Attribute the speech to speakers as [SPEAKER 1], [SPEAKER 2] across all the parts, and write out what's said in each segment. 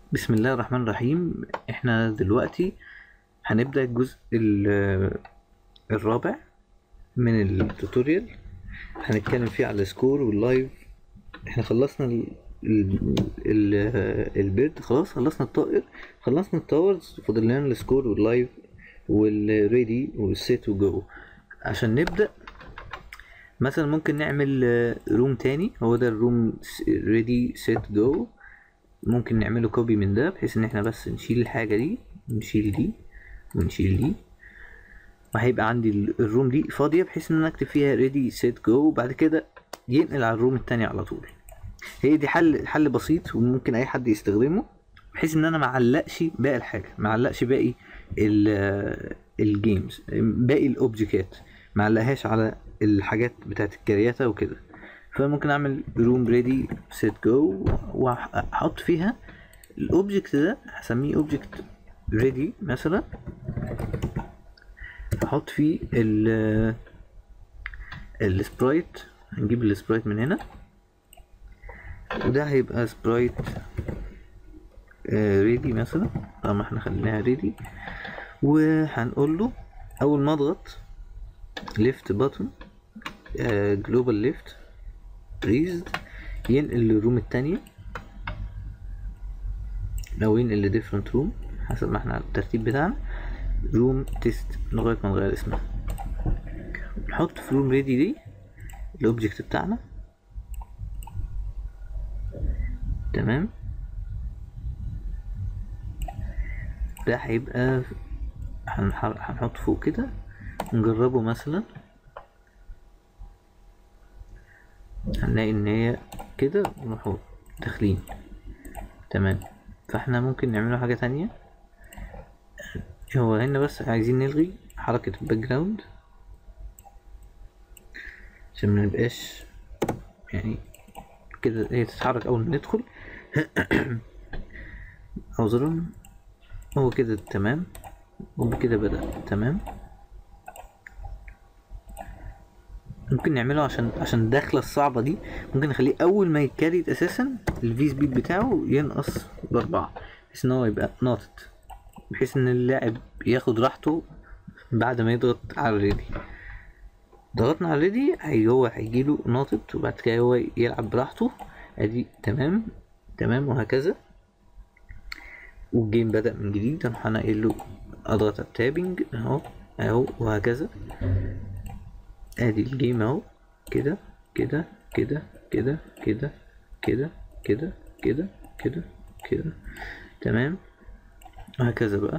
[SPEAKER 1] بسم الله الرحمن الرحيم احنا دلوقتي هنبدأ الجزء ال- الرابع من التوتوريال هنتكلم فيه على السكور واللايف احنا خلصنا ال ال ال البيرد خلاص خلصنا الطائر خلصنا التاورز فاضل لنا السكور واللايف والريدي والسيت وجو عشان نبدأ مثلا ممكن نعمل روم تاني هو ده الروم ريدي سيت جو ممكن نعمله كوبي من ده بحيث ان احنا بس نشيل الحاجة دي نشيل دي ونشيل دي وهيبقى عندي ال- الروم دي فاضية بحيث ان انا اكتب فيها ready set go وبعد كده ينقل على الروم التانية على طول هي دي حل حل بسيط وممكن اي حد يستخدمه بحيث ان انا معلقش باقي الحاجة معلقش باقي ال- الجيمز باقي الاوبجكتات معلقهاش على الحاجات بتاعت الكرياتة وكده فممكن اعمل روم ريدي سيت جو واحط فيها الاوبجكت ده هسميه اوبجكت ريدي مثلا احط فيه ال السبرايت هنجيب السبرايت من هنا وده هيبقى سبرايت ريدي مثلا طالما احنا خليناها ريدي وهنقول له اول ما اضغط ليفت بutton جلوبال ليفت ريزد ينقل للروم التانية او ينقل لديفرنت روم حسب ما احنا على الترتيب بتاعنا روم تيست لغاية ما نغير اسمها نحط في روم ريدي دي الاوبجكت بتاعنا تمام ده هيبقى هنح- هنحط فوق كده نجربه مثلا هنلاقي ان هي كده ونروح داخلين تمام فاحنا ممكن نعمله حاجة تانية هو هنا بس عايزين نلغي حركة الباك جراوند عشان منبقاش يعني كده هي تتحرك اول ما ندخل عذرا هو كده تمام وبكده بدأ تمام ممكن نعمله عشان عشان الدخلة الصعبة دي ممكن نخليه أول ما يتكريت أساسا الفي سبيد بتاعه ينقص بأربعة بحيث إن هو يبقى ناطط بحيث إن اللاعب ياخد راحته بعد ما يضغط على الريدي ضغطنا على الريدي هي هو هيجيله ناطط وبعد كده هو يلعب براحته ادي تمام تمام وهكذا والجيم بدأ من جديد انا هنقل له اضغط على التابنج اهو اهو وهكذا ادي الجيم اهو كده كده كده كده كده كده كده كده كده كده تمام وهكذا بقى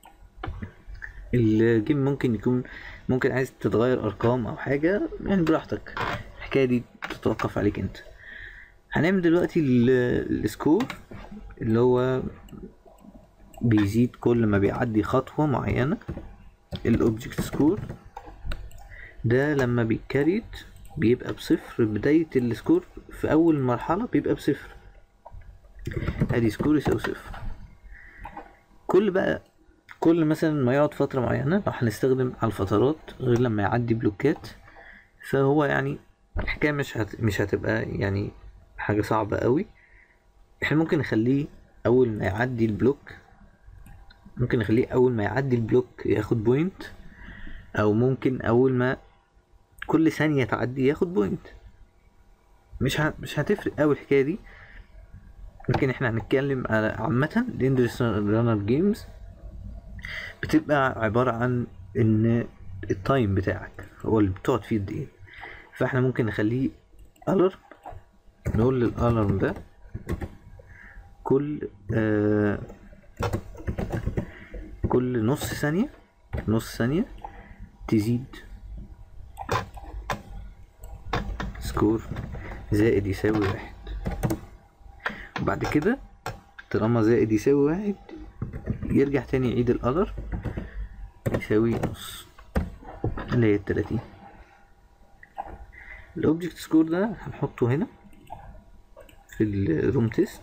[SPEAKER 1] الجيم ممكن يكون ممكن عايز تتغير ارقام او حاجه يعني براحتك الحكايه دي تتوقف عليك انت هنعمل دلوقتي ال- السكور اللي هو بيزيد كل ما بيعدي خطوه معينه الاوبجكت سكور ده لما بيتكريت بيبقى بصفر بداية السكور في أول مرحلة بيبقى بصفر ادي سكور يساوي صفر كل بقى كل مثلا ما يقعد فترة معينة لو هنستخدم على الفترات غير لما يعدي بلوكات فهو يعني الحكاية مش هت... مش هتبقى يعني حاجة صعبة قوي احنا ممكن نخليه أول ما يعدي البلوك ممكن نخليه أول ما يعدي البلوك ياخد بوينت أو ممكن أول ما كل ثانية تعدي ياخد بوينت مش ه... مش هتفرق أوي الحكاية دي لكن احنا هنتكلم على عامة الاندرس رانر جيمز بتبقى عبارة عن ان التايم بتاعك هو اللي بتقعد فيه قد ايه فاحنا ممكن نخليه الارم نقول للالارم ده كل آه كل نص ثانية نص ثانية تزيد سكور زائد يساوي واحد وبعد كده طالما زائد يساوي واحد يرجع تاني يعيد الألر يساوي نص اللي هي التلاتين الأوبجكت سكور ده هنحطه هنا في الروم تيست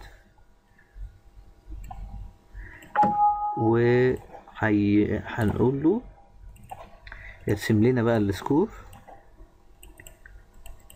[SPEAKER 1] وهي هنقول له يرسم لنا بقى السكور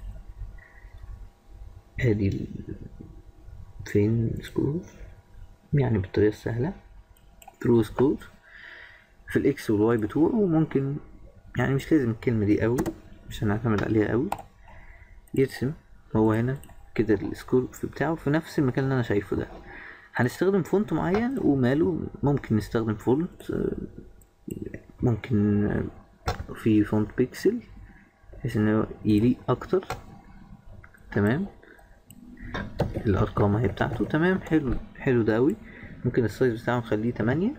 [SPEAKER 1] ادي ال- فين السكور يعني بالطريقة السهلة through score في الاكس والواي بتوعه وممكن يعني مش لازم الكلمة دي قوي مش هنعتمد عليها قوي يرسم هو هنا كده السكور في بتاعه في نفس المكان اللي انا شايفه ده هنستخدم فونت معين وماله ممكن نستخدم فونت آه، ممكن آه، في فونت بيكسل بحيث انه يليق اكتر تمام الارقام اهي بتاعته تمام حلو حلو ده اوي ممكن السايز بتاعه نخليه تمانية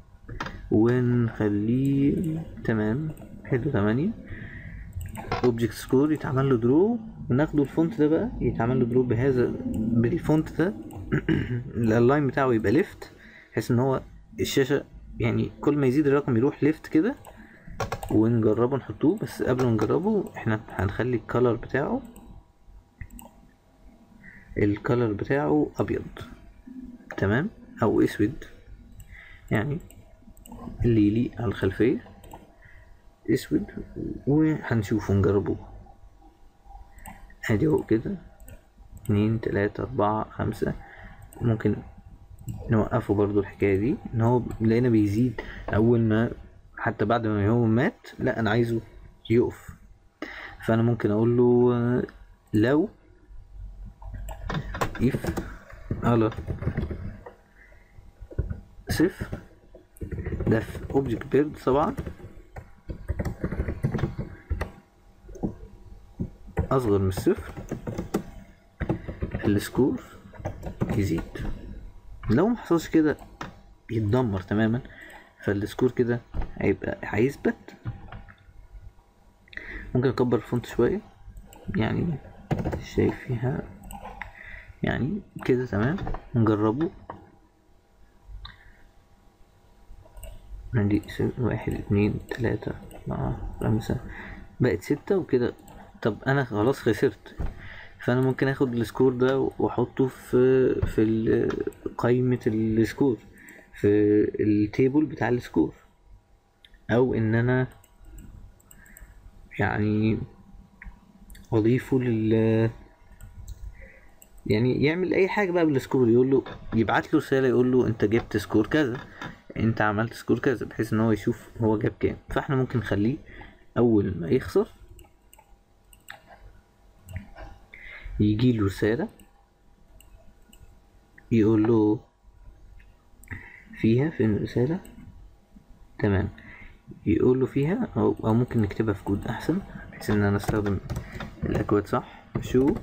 [SPEAKER 1] ونخليه تمام حلو تمانية اوبجكت سكور يتعمل له درو وناخده الفونت ده بقى يتعمل له درو بهذا بالفونت ده اللاين بتاعه يبقى ليفت بحيث ان هو الشاشة يعني كل ما يزيد الرقم يروح ليفت كده ونجربه نحطوه بس قبل ما نجربه احنا هنخلي الكالر بتاعه الكالر بتاعه ابيض تمام او اسود يعني اللي يليق على الخلفية اسود وهنشوفه نجربه ادي اهو كده اتنين تلاتة اربعة خمسة ممكن نوقفه برضو الحكاية دي ان هو لقينا بيزيد اول ما حتى بعد ما هو مات لا انا عايزه يقف فانا ممكن اقول له آه، لو if على صفر ده في object بيرد طبعا اصغر من الصفر السكور يزيد لو ما حصلش كده يتدمر تماما فالسكور كده هيبقى هيثبت ممكن اكبر الفونت شويه يعني شايف فيها يعني كده تمام نجربه عندي س- واحد اتنين تلاتة أربعة خمسة بقت ستة وكده طب أنا خلاص خسرت فأنا ممكن آخد السكور ده وأحطه في في ال- قائمة السكور في التيبل بتاع السكور أو إن أنا يعني أضيفه لل يعني يعمل اي حاجه بقى بالسكور يقول له يبعت له رساله يقول له انت جبت سكور كذا انت عملت سكور كذا بحيث ان هو يشوف هو جاب كام فاحنا ممكن نخليه اول ما يخسر يجي له رساله يقول له فيها فين الرساله تمام يقول له فيها او, أو ممكن نكتبها في كود احسن بحيث ان انا استخدم الاكواد صح شو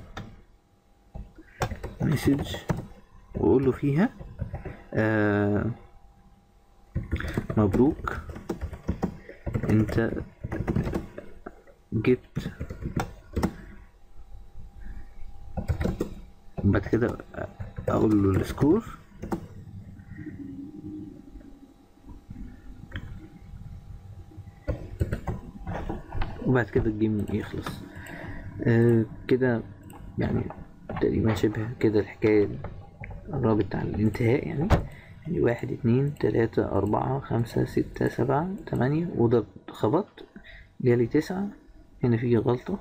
[SPEAKER 1] مسج واقول له فيها آه مبروك انت جبت بعد كده اقول له السكور وبعد كده الجيم يخلص آه كده يعني تقريبا شبه كده الحكاية قربت على الانتهاء يعني يعني واحد اتنين تلاتة أربعة خمسة ستة سبعة تمانية وده خبط جالي تسعة هنا في غلطة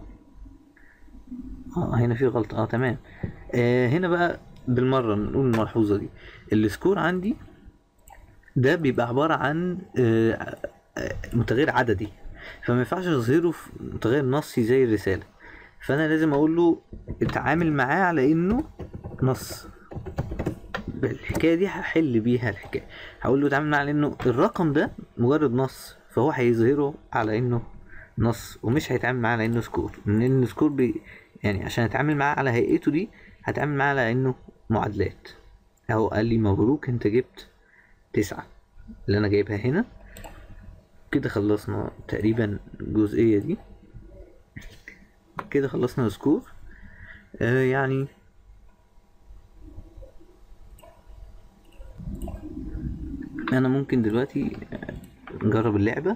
[SPEAKER 1] اه هنا في غلطة اه تمام آه هنا بقى بالمرة نقول الملحوظة دي السكور عندي ده بيبقى عبارة عن آه آه، متغير عددي فما ينفعش اظهره في متغير نصي زي الرسالة فانا لازم اقول له اتعامل معاه على انه نص بالحكايه دي هحل بيها الحكايه هقول له اتعامل معاه على انه الرقم ده مجرد نص فهو هيظهره على انه نص ومش هيتعامل معاه على انه سكور لان السكور بي يعني عشان اتعامل معاه على هيئته دي هتعامل معاه على انه معادلات اهو قال لي مبروك انت جبت تسعة اللي انا جايبها هنا كده خلصنا تقريبا الجزئية دي كده خلصنا السكور آه يعني انا ممكن دلوقتي آه، نجرب اللعبة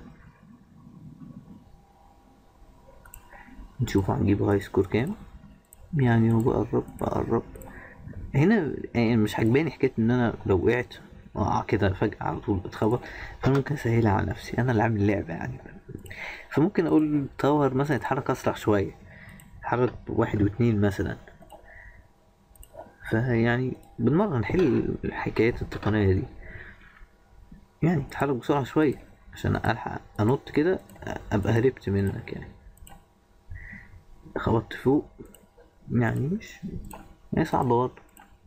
[SPEAKER 1] نشوف هنجيب هاي سكور كام يعني هو بقرب بقرب هنا يعني مش عجباني حكاية ان انا لو وقعت اقع كده فجأة على طول اتخبط فانا ممكن اسهلها على نفسي انا اللي عامل اللعبة يعني فممكن اقول تاور مثلا يتحرك اسرع شوية يتحرك واحد واتنين مثلا فيعني بالمرة نحل الحكايات التقنية دي يعني تحرك بسرعة شوية عشان ألحق أنط كده أبقى هربت منك يعني خبطت فوق يعني مش يعني صعبة برضه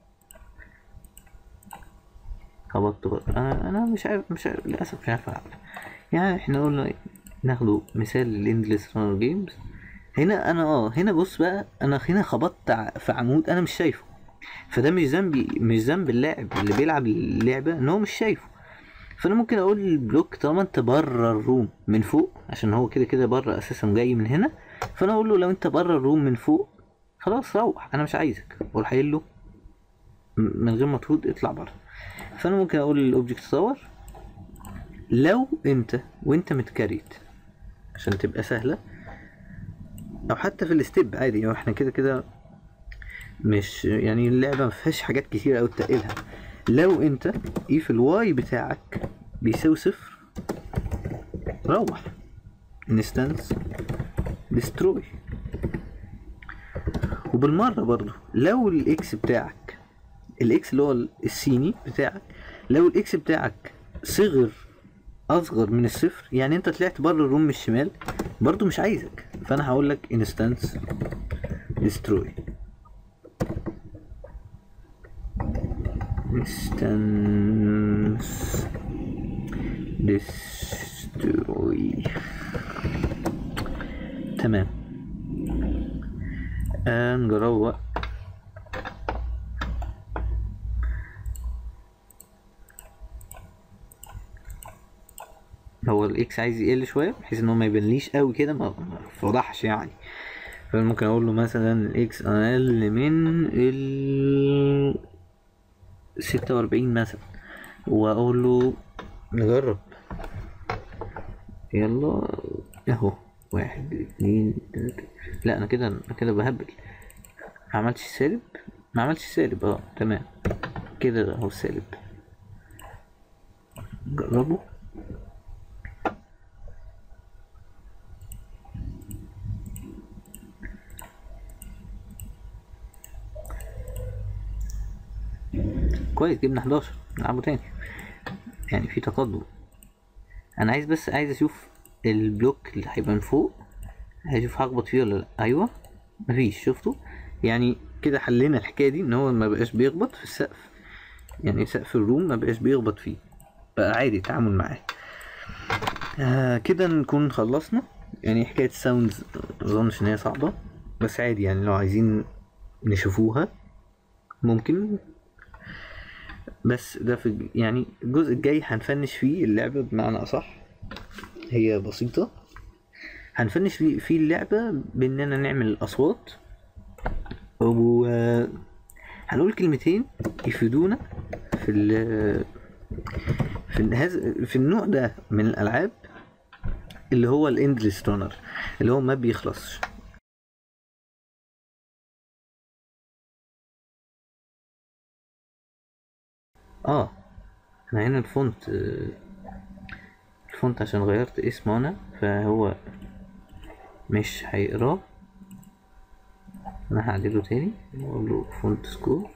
[SPEAKER 1] خبطت برضه أنا أنا مش عارف مش عارف للأسف مش عارف ألعب يعني احنا قلنا ناخده مثال للإندلس رانر جيمز هنا أنا اه هنا بص بقى أنا هنا خبطت ع- في عمود أنا مش شايفه فده مش ذنبي مش ذنب اللاعب اللي بيلعب اللعبة إن هو مش شايفه فانا ممكن اقول للبلوك طالما انت بره الروم من فوق عشان هو كده كده بره اساسا جاي من هنا فانا اقول له لو انت بره الروم من فوق خلاص روح انا مش عايزك واروح قايل له م- من غير مجهود اطلع بره فانا ممكن اقول للاوبجكت تاور لو انت وانت متكريت عشان تبقى سهله او حتى في الستيب عادي هو احنا كده كده مش يعني اللعبه ما فيهاش حاجات كتير قوي تقلها لو انت ايه في الواي بتاعك بيساوي صفر روح انستانس ديستروي وبالمره برضو لو الاكس بتاعك الاكس اللي هو السيني بتاعك لو الاكس بتاعك صغر اصغر من الصفر يعني انت طلعت بره الروم من الشمال برضو مش عايزك فانا هقول لك انستانس ديستروي instance destroy تمام آه نجربه بقى هو الاكس عايز يقل شويه بحيث ان هو ما يبانليش قوي كده ما ما يفضحش يعني فانا ممكن اقول له مثلا الاكس اقل من ال ستة وأربعين مثلا وأقول له نجرب يلا اهو واحد اتنين تلاتة لا أنا كده أنا كده بهبل ما عملتش سالب ما عملتش سالب اه تمام كده اهو السالب جربه كويس جبنا 11 نلعبه تاني يعني في تقدم انا عايز بس عايز اشوف البلوك اللي هيبقى من فوق هشوف هخبط فيه ولا لا ايوه مفيش شفتوا يعني كده حلينا الحكايه دي ان هو ما بقاش بيخبط في السقف يعني سقف الروم ما بقاش بيخبط فيه بقى عادي التعامل معاه آه كده نكون خلصنا يعني حكايه الساوندز مظنش ان هي صعبه بس عادي يعني لو عايزين نشوفوها ممكن بس ده في يعني الجزء الجاي هنفنش فيه اللعبة بمعنى أصح هي بسيطة هنفنش فيه فيه اللعبة بإننا نعمل الأصوات و هنقول كلمتين يفيدونا في ال في هذا في النوع ده من الألعاب اللي هو الاندلس رانر اللي هو ما بيخلصش اه انا هنا الفونت آه، الفونت عشان غيرت اسمه انا فهو مش هيقراه انا هعدله تاني واقول له فونت سكور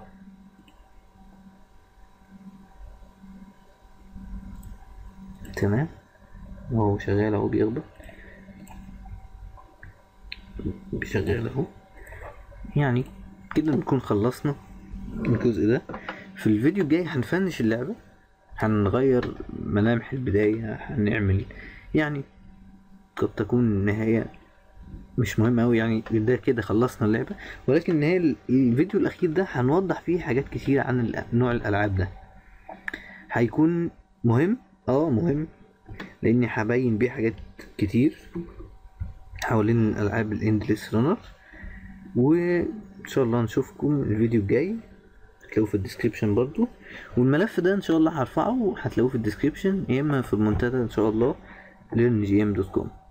[SPEAKER 1] تمام وهو شغال اهو بيخبط شغال اهو يعني كده نكون خلصنا الجزء ده في الفيديو الجاي هنفنش اللعبة هنغير ملامح البداية هنعمل يعني قد تكون النهاية مش مهم أوي يعني ده كده خلصنا اللعبة ولكن النهاية ال- الفيديو الأخير ده هنوضح فيه حاجات كتير عن ال- نوع الألعاب ده هيكون مهم اه مهم لأني هبين بيه حاجات كتير حوالين الألعاب الاندلس رانر وإن شاء الله نشوفكم الفيديو الجاي هتلاقوه في الديسكريبشن برضو والملف ده ان شاء الله هرفعه هتلاقوه في الديسكريبشن يا اما في المنتدى ان شاء الله learngm.com